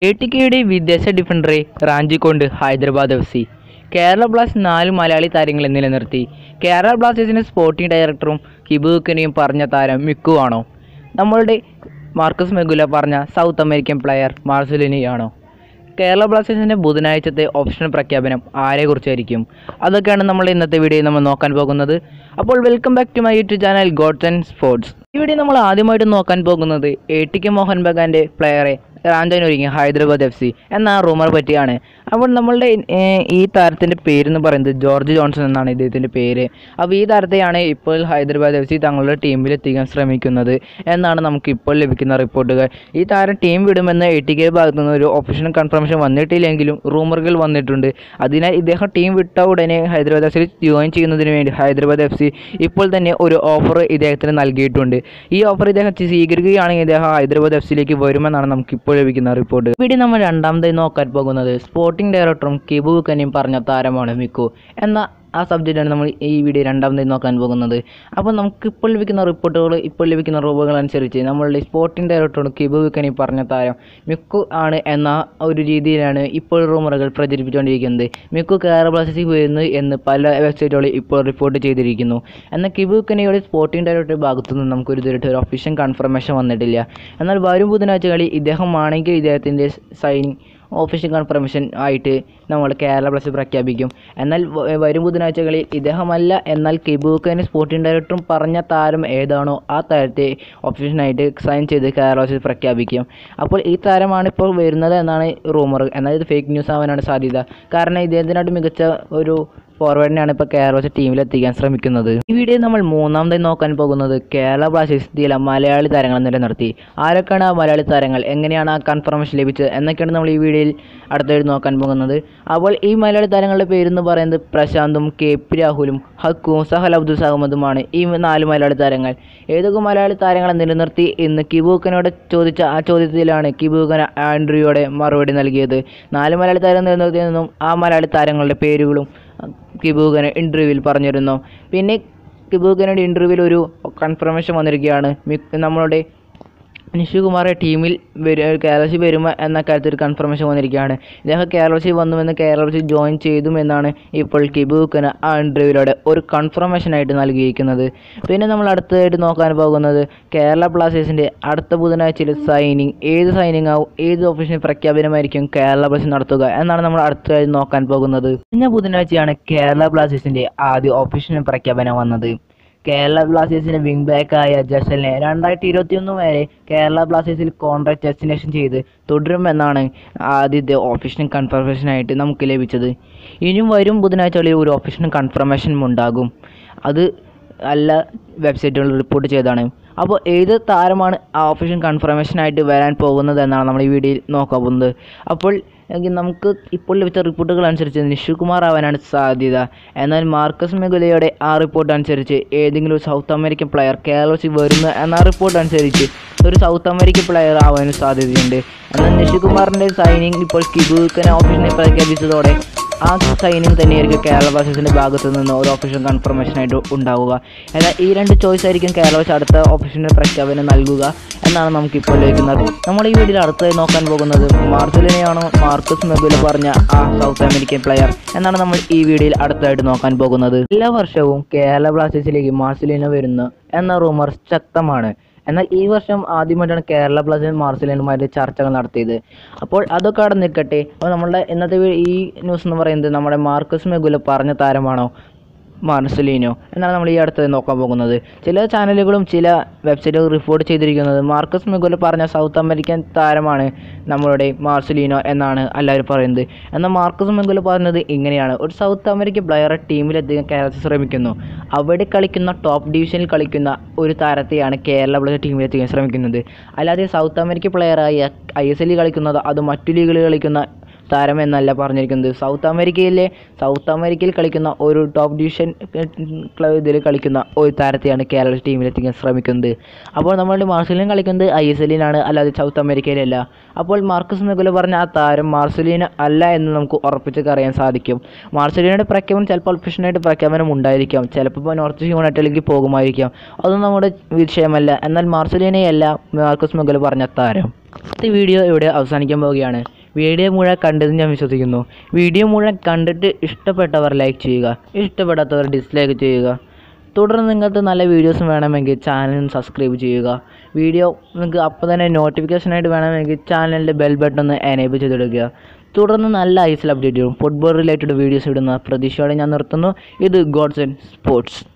A T കെയുടെ വിദേശ ഡിഫൻഡറെ റാഞ്ചിക്കൊണ്ട് ഹൈദരാബാദ് എഫ് സി കേരള ബ്ലാസ്റ്റ് നാല് മലയാളി താരങ്ങളെ നിലനിർത്തി കേരള ബ്ലാസ്റ്റേഴ്സിൻ്റെ സ്പോർട്ടിംഗ് ഡയറക്ടറും കിബുക്കനെയും പറഞ്ഞ താരം മിക്കു ആണോ നമ്മളുടെ മാർക്കസ് മെഗുല പറഞ്ഞ സൗത്ത് അമേരിക്കൻ പ്ലെയർ മാർസലിനിയാണോ കേരള ബ്ലാസ്റ്റേഴ്സിൻ്റെ ബുധനാഴ്ചത്തെ ഓപ്ഷണൽ പ്രഖ്യാപനം ആരെക്കുറിച്ചായിരിക്കും അതൊക്കെയാണ് നമ്മൾ ഇന്നത്തെ വീഡിയോയിൽ നമ്മൾ നോക്കാൻ പോകുന്നത് അപ്പോൾ welcome back to my YouTube channel gods and sports ഇവിടെ നമ്മൾ ആദ്യമായിട്ട് നോക്കാൻ പോകുന്നത് എ ടി കെ മോഹൻ ബഗാൻ്റെ പ്ലെയറെ റാഞ്ചാനൊരുങ്ങി ഹൈദരാബാദ് എഫ് സി എന്ന റൂമർ പറ്റിയാണ് അപ്പോൾ നമ്മളുടെ ഏർ, ഈ താരത്തിൻ്റെ പേരെന്ന് പറയുന്നത് ജോർജ് ജോൺസൺ എന്നാണ് ഇദ്ദേഹത്തിൻ്റെ പേര് അപ്പോൾ ഈ താരത്തെയാണ് ഇപ്പോൾ ഹൈദരാബാദ് എഫ് സി തങ്ങളുടെ ടീമിൽ എത്തിക്കാൻ ശ്രമിക്കുന്നത് എന്നാണ് നമുക്ക് ഇപ്പോൾ ലഭിക്കുന്ന റിപ്പോർട്ടുകൾ ഈ താരം ടീം വിടുമെന്ന് എ ടി കെ ഭാഗത്തു നിന്ന് ഒരു ഒഫീഷ്യൽ കൺഫർമേഷൻ വന്നിട്ടില്ലെങ്കിലും റൂമറുകൾ വന്നിട്ടുണ്ട് അതിനാൽ ഇദ്ദേഹം ടീം വിട്ട ഉടനെ ഹൈദരാബാദ് എഫ് സി ജോയിൻ ചെയ്യുന്നതിന് വേണ്ടി ഹൈദരാബാദ് എഫ് സി ഇപ്പോൾ തന്നെ ഒരു ഓഫർ ഇദ്ദേഹത്തിന് നൽകിയിട്ടുണ്ട് ഈ ഓഫർ ഇദ്ദേഹം സ്വീകരിക്കുകയാണെങ്കിൽ ഇദ്ദേഹം ഹൈദരാബാദ് എഫ് സിയിലേക്ക് വരുമെന്നാണ് നമുക്ക് ഇപ്പോൾ ലഭിക്കുന്ന റിപ്പോർട്ട് ഇവിടെ നമ്മൾ രണ്ടാമതായി നോക്കാൻ പോകുന്നത് സ്പോർട്ടിംഗ് ഡയറക്ടറും കിബു കനിയും പറഞ്ഞ താരമാണ് മിക്കു എന്ന ആ സബ്ജക്റ്റാണ് നമ്മൾ ഈ വീഡിയോ രണ്ടാമതായി നോക്കാൻ പോകുന്നത് അപ്പോൾ നമുക്ക് ഇപ്പോൾ ലഭിക്കുന്ന റിപ്പോർട്ടുകൾ ഇപ്പോൾ ലഭിക്കുന്ന റൂപകൾ അനുസരിച്ച് നമ്മളുടെ സ്പോർട്ടിംഗ് ഡയറക്ടറോട് കിബു കനി പറഞ്ഞ താരം മിക്കു ആണ് എന്ന ഒരു രീതിയിലാണ് ഇപ്പോൾ റൂമറുകൾ പ്രചരിപ്പിച്ചുകൊണ്ടിരിക്കുന്നത് മിക്കു കേരള ബ്ലാസ്റ്റേഴ്സിൽ വരുന്നു എന്ന് പല വെബ്സൈറ്റുകളും ഇപ്പോൾ റിപ്പോർട്ട് ചെയ്തിരിക്കുന്നു എന്നാൽ കിബു കനിയുടെ സ്പോർട്ടിംഗ് ഡയറക്ടറുടെ ഭാഗത്തു നിന്ന് നമുക്കൊരു ഇതുവരെയായിട്ട് ഒരു ഒഫീഷ്യൽ കൺഫർമേഷൻ വന്നിട്ടില്ല എന്നാൽ വരും ബുധനാഴ്ചകളിൽ ഇദ്ദേഹമാണെങ്കിൽ ഇദ്ദേഹത്തിൻ്റെ സൈനിങ് ഒഫീഷ്യൽ കൺഫർമേഷൻ ആയിട്ട് നമ്മൾ കേരള ബ്ലാസ്റ്റേഴ്സ് പ്രഖ്യാപിക്കും എന്നാൽ വ- വരും ബുധനാഴ്ചകളിൽ ഇദ്ദേഹമല്ല എന്നാൽ കിബൂക്കന് സ്പോർട്ടിംഗ് ഡയറക്ടറും പറഞ്ഞ താരം ഏതാണോ ആ താരത്തെ ഒഫീഷ്യലായിട്ട് സൈൻ ചെയ്ത് കേരള ബ്ലാസ്റ്റേഴ്സ് പ്രഖ്യാപിക്കും അപ്പോൾ ഈ താരമാണ് ഇപ്പോൾ വരുന്നത് എന്നാണ് റൂമർ എന്നാൽ ഇത് ഫേക്ക് ന്യൂസ് ആവാനാണ് സാധ്യത കാരണം ഇദ്ദേഹത്തിനായിട്ട് മികച്ച ഒരു ഫോർവേഡിനെയാണ് ഇപ്പോൾ കേരള ബ്ലാസ്റ്റേഴ്സ് ടീമിൽ എത്തിക്കാൻ ശ്രമിക്കുന്നത് ഈ വീഡിയോ നമ്മൾ മൂന്നാമതായി നോക്കാൻ പോകുന്നത് കേരള ബ്ലാസ്റ്റേഴ്സ് ചില മലയാളി താരങ്ങളെ നിലനിർത്തി ആരൊക്കെയാണ് ആ മലയാളി താരങ്ങൾ എങ്ങനെയാണ് ആ കൺഫർമേഷൻ ലഭിച്ചത് എന്നൊക്കെയാണ് നമ്മൾ ഈ വീഡിയോയിൽ അടുത്തായിട്ട് നോക്കാൻ പോകുന്നത് അപ്പോൾ ഈ മലയാളി താരങ്ങളുടെ പേരെന്ന് പറയുന്നത് പ്രശാന്തും കെ പി രാഹുലും ഹക്കും സഹൽ അബ്ദുൽ സഹമ്മദുമാണ് ഈ നാല് മലയാളി താരങ്ങൾ ഏതൊക്കെ മലയാളി താരങ്ങളെ നിലനിർത്തി ഇന്ന് കിബൂക്കനോട് ചോദിച്ച ആ ചോദ്യത്തിലാണ് കിബൂക്കൻ ആൻഡ്രിയോടെ മറുപടി നൽകിയത് നാല് മലയാളി താരം നിലനിർത്തിയെന്നും ആ മലയാളി താരങ്ങളുടെ പേരുകളും കിബൂക്കന് ഇൻ്റർവ്യൂവിൽ പറഞ്ഞിരുന്നു പിന്നെ കിബൂക്കനയുടെ ഇൻ്റർവ്യൂവിൽ ഒരു കൺഫർമേഷൻ വന്നിരിക്കുകയാണ് മിക്ക നമ്മളുടെ നിഷുകുമാറെ ടീമിൽ വരു കേരളത്തിൽ വരുമോ എന്ന കാര്യത്തിൽ ഒരു കൺഫർമേഷൻ വന്നിരിക്കുകയാണ് ഇദ്ദേഹം കേരളത്തിൽ വന്നുവെന്ന് കേരളത്തിൽ ജോയിൻ ചെയ്തുമെന്നാണ് ഇപ്പോൾ കിബൂക്കന് ആ ഇൻ്റർവ്യൂവിലൂടെ ഒരു കൺഫർമേഷനായിട്ട് നൽകിയിരിക്കുന്നത് പിന്നെ നമ്മൾ അടുത്തതായിട്ട് നോക്കാൻ പോകുന്നത് കേരള ബ്ലാസ്റ്റേഴ്സിൻ്റെ അടുത്ത ബുധനാഴ്ചയിൽ സൈനിങ് ഏത് സൈനിങ് ആവും ഏത് ഒഫീഷ്യൽ പ്രഖ്യാപനമായിരിക്കും കേരള ബ്ലാസ്റ്റേഴ്സ് നടത്തുക എന്നാണ് നമ്മൾ അടുത്തതായി നോക്കാൻ പോകുന്നത് കഴിഞ്ഞ ബുധനാഴ്ചയാണ് കേരള ബ്ലാസ്റ്റേഴ്സിൻ്റെ ആദ്യ ഒഫീഷ്യൽ പ്രഖ്യാപനം വന്നത് കേരള ബ്ലാസ്റ്റേഴ്സിന്റെ വിംഗ് ബാക്കായ ജസലിനെ രണ്ടായിരത്തി ഇരുപത്തിയൊന്ന് വരെ കേരള ബ്ലാസ്റ്റേഴ്സിൽ കോൺട്രാക്ട് ഡെസ്റ്റിനേഷൻ ചെയ്ത് തുടരുമെന്നാണ് ആദ്യത്തെ ഒഫീഷ്യൽ കൺഫർമേഷനായിട്ട് നമുക്ക് ലഭിച്ചത് ഇനിയും വരും ബുധനാഴ്ചകളിൽ ഒരു ഒഫീഷ്യൽ കൺഫർമേഷൻ ഉണ്ടാകും അത് എല്ലാ വെബ്സൈറ്റുകളും റിപ്പോർട്ട് ചെയ്തതാണ് അപ്പോൾ ഏത് താരമാണ് ആ ഒഫീഷ്യൽ കൺഫർമേഷനായിട്ട് വരാൻ പോകുന്നത് എന്നാണ് നമ്മൾ ഈ വീഡിയോയിൽ നോക്കാൻ പോകുന്നത് അപ്പോൾ എങ്കിൽ നമുക്ക് ഇപ്പോൾ ലഭിച്ച റിപ്പോർട്ടുകൾ അനുസരിച്ച് നിഷുകുമാർ ആവാനാണ് സാധ്യത എന്നാൽ മാർക്കസ് മെഗുലയുടെ ആ റിപ്പോർട്ട് അനുസരിച്ച് ഏതെങ്കിലും ഒരു സൗത്ത് അമേരിക്കൻ പ്ലെയർ കേരളത്തിൽ വരുന്നു എന്ന ആ റിപ്പോർട്ട് അനുസരിച്ച് ഒരു സൗത്ത് അമേരിക്കൻ പ്ലെയർ ആവാനും സാധ്യതയുണ്ട് എന്നാൽ നിഷുകുമാറിൻ്റെ സൈനിങ് ഇപ്പോൾ കിബുക്കനെ ഓഫീസിനെ പ്രഖ്യാപിച്ചതോടെ ആ സൈനിങ് തന്നെയായിരിക്കും കേരള ബ്ലാസ്റ്റേഴ്സിൻ്റെ ഭാഗത്തു നിന്ന് ഒരു ഒഫീഷ്യൽ കൺഫർമേഷൻ ആയിട്ട് ഉണ്ടാവുക എന്നാൽ ഈ രണ്ട് ചോയ്സ് ആയിരിക്കും കേരള ബ്ലാസ്റ്റേഴ്സ് അടുത്ത ഒഫീഷ്യൽ പ്രഖ്യാപനം നൽകുക എന്നാണ് നമുക്കിപ്പോൾ ലഭിക്കുന്നത് നമ്മൾ ഈ വീഡിയോയിൽ അടുത്തതായി നോക്കാൻ പോകുന്നത് മാർസലിനെയാണോ മാർക്കസ് മെബുല പറഞ്ഞ ആ സൗത്ത് അമേരിക്കൻ പ്ലെയർ എന്നാണ് നമ്മൾ ഈ വീഡിയോയിൽ അടുത്തതായിട്ട് നോക്കാൻ പോകുന്നത് എല്ലാ വർഷവും കേരള ബ്ലാസ്റ്റേഴ്സിലേക്ക് മാർസലിന വരുന്നു എന്ന റൂമർ ശക്തമാണ് എന്നാൽ ഈ വർഷം ആദ്യമായിട്ടാണ് കേരള ബ്ലാസ്റ്റേഴ്സ് മാർസലിനുമായിട്ട് ചർച്ചകൾ നടത്തിയത് അപ്പോൾ അതൊക്കെ അവിടെ നിൽക്കട്ടെ അപ്പോൾ നമ്മളുടെ ഇന്നത്തെ വീ- ഈ ന്യൂസ് എന്ന് പറയുന്നത് നമ്മുടെ മാർക്കസ് മെഗുല പറഞ്ഞ താരമാണോ മാർസലീനോ എന്നാണ് നമ്മൾ ഈ അടുത്ത് നോക്കാൻ പോകുന്നത് ചില ചാനലുകളും ചില വെബ്സൈറ്റുകളും റിപ്പോർട്ട് ചെയ്തിരിക്കുന്നത് മാർക്കസ് മെഗുല പറഞ്ഞ സൗത്ത് അമേരിക്കൻ താരമാണ് നമ്മളുടെ മാർസലീനോ എന്നാണ് എല്ലാവരും പറയുന്നത് എന്നാൽ മാർക്കസ് മെഗുല പറഞ്ഞത് ഇങ്ങനെയാണ് ഒരു സൗത്ത് അമേരിക്കൻ പ്ലെയറെ ടീമിലെത്തിക്കാൻ കേരളത്തിൽ ശ്രമിക്കുന്നു അവിടെ കളിക്കുന്ന ടോപ്പ് ഡിവിഷനിൽ കളിക്കുന്ന ഒരു താരത്തെയാണ് കേരള ബ്ലാസ്റ്റേഴ്സ് ടീമിലെത്തിക്കാൻ ശ്രമിക്കുന്നത് അല്ലാതെ സൗത്ത് അമേരിക്കൻ പ്ലെയറായ ഐ എസ് എല്ലിൽ കളിക്കുന്നത് അത് മറ്റു ലീഗുകളിൽ കളിക്കുന്ന താരം എന്നല്ല പറഞ്ഞിരിക്കുന്നത് സൗത്ത് അമേരിക്കയിലെ സൗത്ത് അമേരിക്കയിൽ കളിക്കുന്ന ഒരു ടോപ്പ് ഡിവിഷൻ ക്ലബ് ഇതിൽ കളിക്കുന്ന ഒരു താരത്തെയാണ് കേരള ടീമിലെത്തിക്കാൻ ശ്രമിക്കുന്നത് അപ്പോൾ നമ്മളുടെ മാർസലിൻ കളിക്കുന്നത് ഐ എസ് എല്ലിനാണ് അല്ലാതെ സൗത്ത് അമേരിക്കയിലല്ല അപ്പോൾ മാർക്കസ് മെഗുല പറഞ്ഞ ആ താരം മാർസലിന് അല്ല എന്ന് നമുക്ക് ഉറപ്പിച്ചൊക്കെ അറിയാൻ സാധിക്കും മാർസലിനയുടെ പ്രഖ്യാപനം ചിലപ്പോൾ ഒഫീഷ്യലായിട്ട് പ്രഖ്യാപനം ഉണ്ടായിരിക്കാം ചിലപ്പോൾ ഇപ്പോൾ നോർത്ത് യുണൈറ്റഡിലേക്ക് പോകുമായിരിക്കാം അതൊന്നും നമ്മുടെ വിഷയമല്ല എന്നാൽ മാർസലിനെയല്ല മാർക്കസ് മെഗുല പറഞ്ഞ താരം ഇന്നത്തെ വീഡിയോ ഇവിടെ അവസാനിക്കാൻ പോവുകയാണ് വീഡിയോ മുഴുവൻ കണ്ടതെന്ന് ഞാൻ വിശ്വസിക്കുന്നു വീഡിയോ മുഴുവൻ കണ്ടിട്ട് ഇഷ്ടപ്പെട്ടവർ ലൈക്ക് ചെയ്യുക ഇഷ്ടപ്പെടാത്തവർ ഡിസ്ലൈക്ക് ചെയ്യുക തുടർന്ന് നിങ്ങൾക്ക് നല്ല വീഡിയോസും വേണമെങ്കിൽ ചാനൽ സബ്സ്ക്രൈബ് ചെയ്യുക വീഡിയോ നിങ്ങൾക്ക് അപ്പോൾ തന്നെ നോട്ടിഫിക്കേഷനായിട്ട് വേണമെങ്കിൽ ചാനലിൻ്റെ ബെൽ ബട്ടൺ ഒന്ന് എനേബിൾ ചെയ്തിടുക തുടർന്ന് നല്ല ഐസിൽ അപ്ഡേറ്റ് ചെയ്യും ഫുട്ബോൾ റിലേറ്റഡ് വീഡിയോസ് ഇടുന്ന പ്രതീക്ഷയോടെ ഞാൻ നിർത്തുന്നു ഇത് ഗോഡ്സ് ആൻഡ് സ്പോർട്സ്